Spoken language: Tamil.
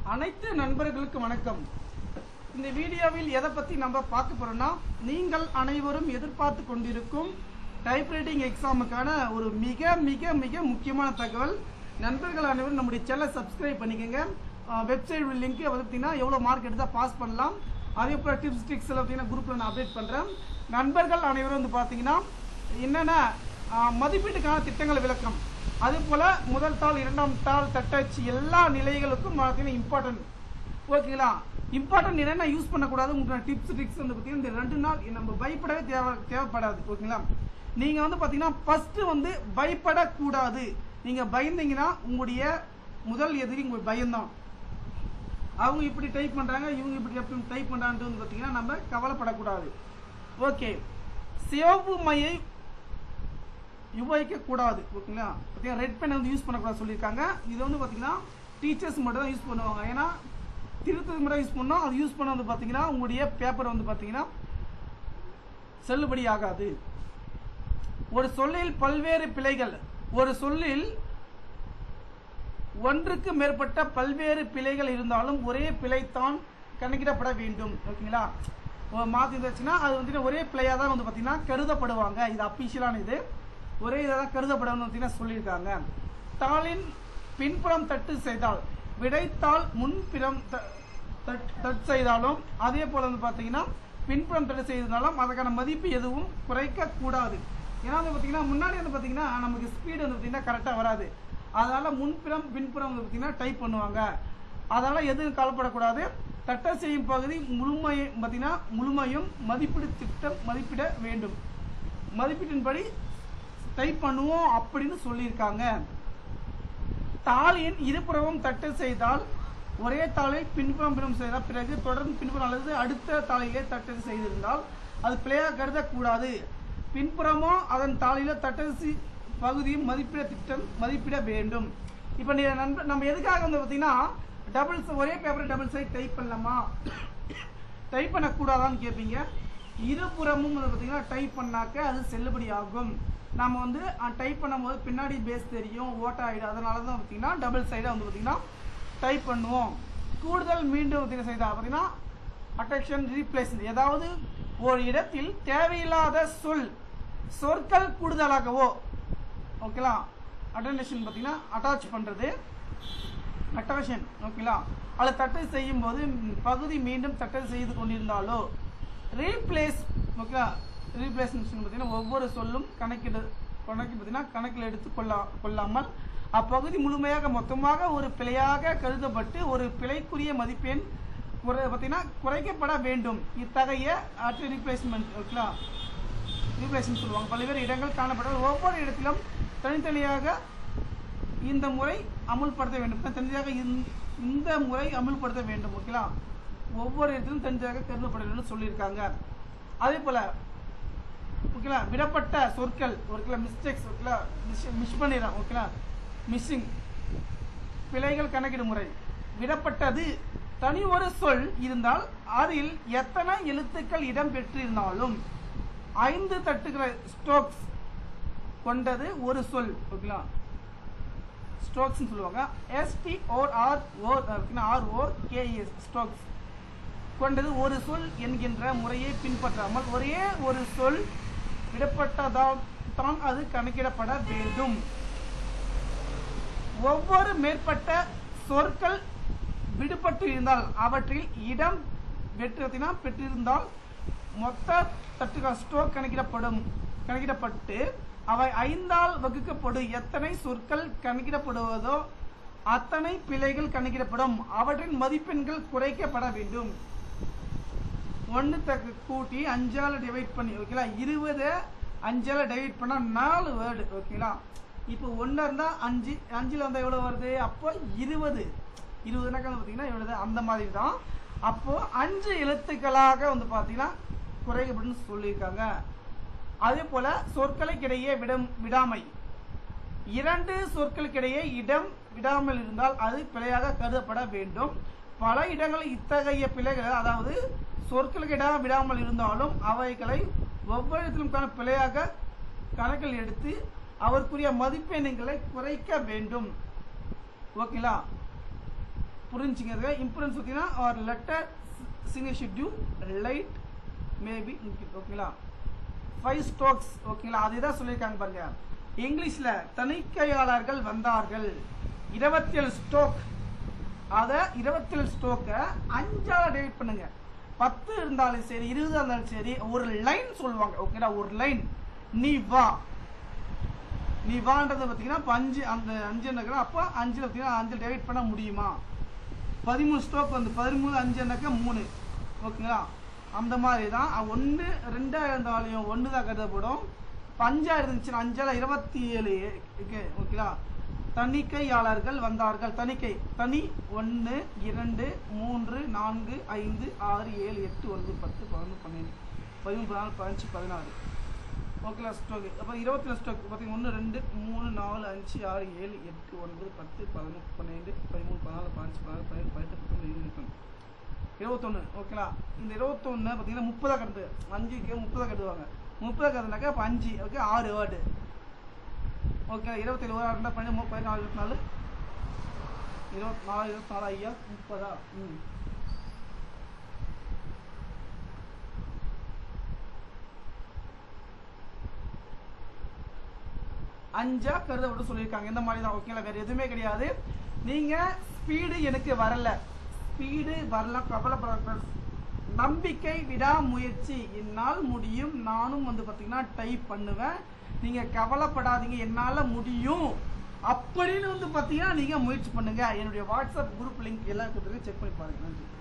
அனைத்து நண்பர்களுக்கும் வணக்கம் இந்த வீடியோவில் எதை பத்தி நம்ம பார்க்க போறோம்னா நீங்கள் அனைவரும் எதிர்பார்த்து கொண்டிருக்கும் டைப்ரைட்டிங் எக்ஸாமுக்கான ஒரு மிக மிக மிக முக்கியமான தகவல் நண்பர்கள் அனைவரும் நம்முடைய சேனலை சப்ஸ்கிரைப் பண்ணிக்கோங்க வெப்சைட் லிங்க் வந்து பார்த்தீங்கன்னா எவ்வளோ மார்க் எடுத்தால் பாஸ் பண்ணலாம் அதே போல் டிப்ஸ் ட்ரிக்ஸ் எல்லாம் பார்த்தீங்கன்னா குரூப்பில் நான் அப்டேட் பண்ணுறேன் நண்பர்கள் அனைவரும் வந்து பார்த்தீங்கன்னா என்னென்ன ஆஹ், மதிப்பீட்டுக்கான திட்டங்கள் விளக்கம் அதே போல் முதல் தாள் இரண்டாம் தாள் தட்டச்சு எல்லா நிலைகளுக்கும் பார்த்தீங்கன்னா இம்பார்ட்டன்ட் ஓகேங்களா இம்பார்ட்டன்ட் என்னென்ன யூஸ் பண்ணக்கூடாது உங்களுக்கு டிப்ஸ் ட்ரிக்ஸ் வந்து பார்த்தீங்கன்னா இந்த ரெண்டு நாள் நம்ம பயப்படவே தேவை தேவைப்படாது ஓகேங்களா நீங்கள் வந்து பார்த்தீங்கன்னா ஃபஸ்ட்டு வந்து பயப்படக்கூடாது நீங்கள் பயந்தீங்கன்னா உங்களுடைய முதல் எதிரி உங்கள் பயம்தான் அவங்க இப்படி டைப் பண்ணுறாங்க இவங்க இப்படி எப்படி டைப் பண்ணுறான்ட்டு வந்து பார்த்தீங்கன்னா நம்ம கவலைப்படக்கூடாது ஓகே சிவப்பு மையை உபயோகிக்க கூடாது ஓகேங்களா பார்த்தீங்கன்னா ரெட் பென் வந்து யூஸ் பண்ணக்கூடாது சொல்லியிருக்காங்க இது வந்து பார்த்தீங்கன்னா டீச்சர்ஸ் மட்டும் தான் யூஸ் பண்ணுவாங்க ஏன்னா திருத்தது மட்டும் யூஸ் பண்ணோம் அது யூஸ் பண்ண வந்து பார்த்தீங்கன்னா உங்களுடைய பேப்பர் வந்து பார்த்தீங்கன்னா செல்லுபடி ஆகாது ஒரு சொல்லில் பல்வேறு பிழைகள் ஒரு சொல்லில் ஒன்றுக்கு மேற்பட்ட பல்வேறு பிழைகள் இருந்தாலும் ஒரே பிழைத்தான் கணக்கிடப்பட வேண்டும் ஓகேங்களா ஒரு மாற்றி இருந்துச்சுன்னா அது வந்துட்டு ஒரே பிழையாக தான் வந்து பார்த்தீங்கன்னா கருதப்படுவாங்க இது அஃபிஷியலான இது ஒரே இதாக தான் கருதப்படணும்னு பார்த்தீங்கன்னா சொல்லியிருக்காங்க தாளின் பின்புறம் தட்டு செய்தால் விடைத்தாள் முன்பிறம் த- தட் தட் செய்தாலும் அதே போல் வந்து பார்த்தீங்கன்னா பின்புறம் தட்டு செய்தாலும் அதுக்கான மதிப்பு எதுவும் குறைக்க கூடாது ஏன்னா வந்து பார்த்தீங்கன்னா முன்னாடி வந்து பார்த்தீங்கன்னா நமக்கு ஸ்பீடு வந்து பார்த்தீங்கன்னா கரெக்டாக வராது அதனால முன்புறம் பின்புறம் வந்து பார்த்தீங்கன்னா டைப் பண்ணுவாங்க அதனால எதுவும் கவலைப்படக்கூடாது தட்ட செய்யும் பகுதி முழுமையும் பார்த்தீங்கன்னா முழுமையும் மதிப்பீடு திட்டம் மதிப்பிட வேண்டும் மதிப்பீட்டின்படி டைப் பண்ணுவோம் அப்படின்னு சொல்லியிருக்காங்க தாளின் இருபுறமும் தட்டு செய்தால் ஒரே தாளில் பின்புறம் பின்புறம் செய்தால் பிறகு தொடர்ந்து பின்புறம் அல்லது அடுத்த தாளிலே தட்டு செய்திருந்தால் அது பிழையாக கருதக்கூடாது பின்புறமோ அதன் தாளில தட்டசி பகுதியும் மதிப்பிட திட்டம் மதிப்பிட வேண்டும் இப்போ நீ நண்பர் நம்ம எதுக்காக வந்து பார்த்தீங்கன்னா டபுள் ஒரே பேப்பர் டபுள் சைட் டைப் பண்ணலாமா டைப் பண்ணக்கூடாதான்னு கேட்பீங்க இருபுறமும் வந்து பார்த்தீங்கன்னா டைப் பண்ணாக்க அது செல்லுபடி ஆகும் நம்ம வந்து டைப் பண்ணும்போது பின்னாடி பேஸ் தெரியும் ஓட்ட ஆகிடும் அதனால தான் பார்த்தீங்கன்னா டபுள் சைடாக வந்து பார்த்தீங்கன்னா டைப் பண்ணுவோம் கூடுதல் மீண்டும் பார்த்தீங்கன்னா செய்தா பார்த்தீங்கன்னா அட்டெக்ஷன் ரீப்ளேஸ் ஏதாவது ஒரு இடத்தில் தேவையில்லாத சொல் சொற்கள் கூடுதலாகவோ ஓகேங்களா அட்டென்டேஷன் பார்த்தீங்கன்னா அட்டாச் பண்ணுறது அட்டாஷன் ஓகேங்களா அது தட்டை செய்யும் போது பகுதி மீண்டும் தட்டை செய்து கொண்டிருந்தாலோ ரீப்ளேஸ் ஓகேங்களா ரீப்ளேஸ்மெண்ட் பார்த்தீங்கன்னா ஒவ்வொரு சொல்லும் கணக்கிடு கணக்கு பார்த்தீங்கன்னா கணக்கில் எடுத்து கொள்ளா கொள்ளாமல் அப்பகுதி முழுமையாக மொத்தமாக ஒரு பிழையாக கருதப்பட்டு ஒரு பிழைக்குரிய மதிப்பெண் குறை பார்த்தீங்கன்னா குறைக்கப்பட வேண்டும் இத்தகைய அற்ற ரீப்ளேஸ்மெண்ட் ஓகேங்களா ரீப்ளேஸ்மெண்ட் சொல்லுவாங்க பல்வேறு இடங்கள் காணப்பட்டால் ஒவ்வொரு இடத்திலும் தனித்தனியாக இந்த முறை அமுல்படுத்த வேண்டும் தனியாக இந்த- இந்த முறை அமுல்படுத்த வேண்டும் ஓகேங்களா ஒவ்வொரு இடத்திலும் தனியாக கருதப்பட வேண்டும் சொல்லியிருக்காங்க அதே போல ஓகேங்களா விடப்பட்ட சொற்கள் ஓகேங்களா மிஸ்டேக்ஸ் ஓகேங்களா மிஸ் மிஸ் பண்ணிடுறோம் ஓகேங்களா மிஸ்ஸிங் பிழைகள் கணக்கிடும் முறை விடப்பட்டது தனி ஒரு சொல் இருந்தால் அதில் எத்தனை எழுத்துக்கள் இடம் பெற்றிருந்தாலும் ஐந்து தட்டுகளை ஸ்ட்ரோக்ஸ் கொண்டது ஒரு சொல் ஓகேங்களா ஸ்ட்ரோக்ஸ் சொல்லுவாங்க எஸ்டி ஓர் ஆர் ஓர் ஆர் ஓர் கேஎஸ் ஸ்ட்ரோக்ஸ் கொண்டது ஒரு சொல் என்கின்ற முறையை பின்பற்றாமல் ஒரே ஒரு சொல் விடப்பட்டதால் தான் அது கணக்கிடப்பட வேண்டும் ஒவ்வொரு மேற்பட்ட சொற்கள் விடுபட்டு இருந்தால் அவற்றில் இடம் வெற்றத்தினா பெற்றிருந்தால் மொத்த தட்டுகள் ஸ்ட்ரோக் கணக்கிடப்படும் கணக்கிடப்பட்டு அவை ஐந்தால் வகுக்கப்படும் எத்தனை சொற்கள் கணக்கிடப்படுவதோ அத்தனை பிழைகள் கணக்கிடப்படும் அவற்றின் மதிப்பெண்கள் குறைக்கப்பட வேண்டும் ஒன்று தக்க கூட்டி அஞ்சால டிவைட் பண்ணி ஓகேங்களா இருபது அஞ்சால டிவைட் பண்ணால் நாலு வேர்டு ஓகேங்களா இப்போ ஒன்று இருந்தால் அஞ்சு அஞ்சில் வந்தால் எவ்வளோ வருது அப்போ இருபது இருபதுனாக்கா வந்து பார்த்தீங்கன்னா எவ்வளவு அந்த மாதிரி தான் அப்போ அஞ்சு எழுத்துக்களாக வந்து பார்த்தீங்கன்னா குறைக்கப்படும் சொல்லியிருக்காங்க அதே போல சொற்களுக்கிடையே விடம் விடாமை இரண்டு சொற்களுக்கிடையே இடம் விடாமல் இருந்தால் அது பிழையாக கருதப்பட வேண்டும் பல இடங்களில் இத்தகைய பிழைகள் அதாவது சொற்களுக்கு இடம் விடாமல் இருந்தாலும் அவைகளை ஒவ்வொரு இடத்திலும் காண பிழையாக கணக்கில் எடுத்து அவருக்குரிய மதிப்பெண்களை குறைக்க வேண்டும் ஓகேங்களா புரிஞ்சுங்க இம்பரன்ஸ் பார்த்தீங்கன்னா ஆர் லெட்டர் சிக்னேச்சர் டியூ லைட் மேபி ஓகேங்களா ஃபைவ் ஸ்ட்ரோக்ஸ் ஓகேங்களா அதுதான் சொல்லியிருக்காங்க பாருங்க இங்கிலீஷ்ல தணிக்கையாளர்கள் வந்தார்கள் இருபத்தி ஏழு ஸ்ட்ரோக் அதை இருபத்தி ஏழு ஸ்ட்ரோக்கை அஞ்சால டிவைட் பண்ணுங்க பத்து இருந்தாலும் சரி இருபது இருந்தாலும் சரி ஒரு லைன் சொல்லுவாங்க ஓகேடா ஒரு லைன் நீ வா நீ வான்றது பார்த்தீங்கன்னா இப்போ அஞ்சு அந்த அஞ்சு என்னக்கா அப்போ அஞ்சில் பார்த்தீங்கன்னா அஞ்சு டிவைட் பண்ண முடியுமா பதிமூணு ஸ்ட்ரோக் வந்து பதிமூணு அஞ்சு என்னக்கா மூணு ஓகேங்களா அந்த மாதிரி தான் ஒன்று ரெண்டாக இருந்தாலையும் ஒன்று தான் கருதப்படும் இப்போ அஞ்சா இருந்துச்சுன்னா அஞ்சால இருபத்தி ஏழு ஓகே ஓகேங்களா தணிக்கையாளர்கள் வந்தார்கள் தணிக்கை தனி ஒன்று இரண்டு மூன்று நான்கு ஐந்து ஆறு ஏழு எட்டு ஒன்பது பத்து பதினொன்று பன்னெண்டு பதிமூணு பதினாலு பதினஞ்சு பதினாறு ஓகேங்களா ஸ்டோக் அப்போ இருபத்தி நாலு ஸ்டோக் பார்த்தீங்கன்னா ஒன்று ரெண்டு மூணு நாலு அஞ்சு ஆறு ஏழு எட்டு ஒன்பது பத்து பதினொன்று பன்னெண்டு பதிமூணு பதினாலு பதினஞ்சு பதினாறு பதினேழு பதினெட்டு பத்தொன்பது இருபத்தொன்று இருபத்தொன்று ஓகேங்களா இந்த இருபத்தொன்று பார்த்தீங்கன்னா முப்பதாக கருது அஞ்சுக்கு முப்பதாக கருதுவாங்க முப்பதாக கருதுனாக்கா இப்போ அஞ்சு ஓகே ஆறு வேர்டு ஓகே இருபத்தேழு ஒரு ஆறு பன்னெண்டு மூணு பதினாலு இருபத்தி நாலு இருபத்தி நாலு இருபத்தி நாலு ஐயா முப்பதா ம் அஞ்சா கருதப்பட்டு சொல்லியிருக்காங்க இந்த மாதிரி தான் ஓகேங்களா வேற எதுவுமே கிடையாது நீங்க ஸ்பீடு எனக்கு வரல ஸ்பீடு வரல கவலைப்பட நம்பிக்கை விடாமுயற்சி என்னால் முடியும் நானும் வந்து பார்த்தீங்கன்னா டைப் பண்ணுவேன் நீங்க கவலைப்படாதீங்க என்னால முடியும் அப்படின்னு வந்து பார்த்தீங்கன்னா நீங்க முயற்சி பண்ணுங்க என்னுடைய வாட்ஸ்அப் குரூப் லிங்க் எல்லாம் கொடுத்துருக்கு செக் பண்ணி பாருங்க நன்றி